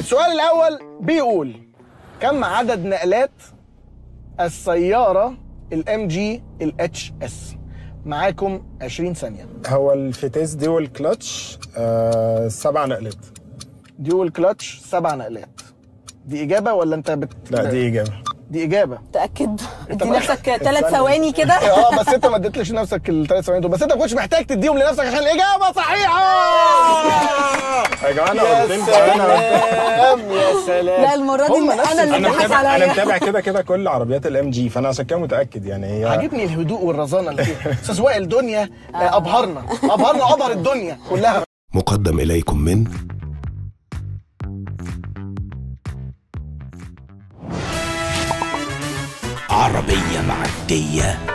السؤال الاول بيقول كم عدد نقلات السياره الام جي الاتش اس معاكم 20 ثانيه هو الفتيس دي والكلتش آه سبع نقلات ديول كلاتش سبع نقلات دي اجابه ولا انت بت... لا دي اجابه دي اجابه تاكد ادي بقى- نفسك ثلاث ثواني كده اه بس انت ما اديتليش نفسك الثلاث ثواني دول بس انت ما كنتش محتاج تديهم لنفسك عشان الاجابه صحيحه يا جماعه انا يا قلت لكم انا سلام يا سلام لا المره دي هم نفس انا اللي انا ضحك متابع انا عليا متابع كده كده كل عربيات الام جي فانا عشان كده متاكد يعني هي عاجبني الهدوء والرزانه اللي فيها استاذ وائل دنيا آه، ابهرنا ابهرنا ابهر الدنيا كلها مقدم إليكم من عربية معدية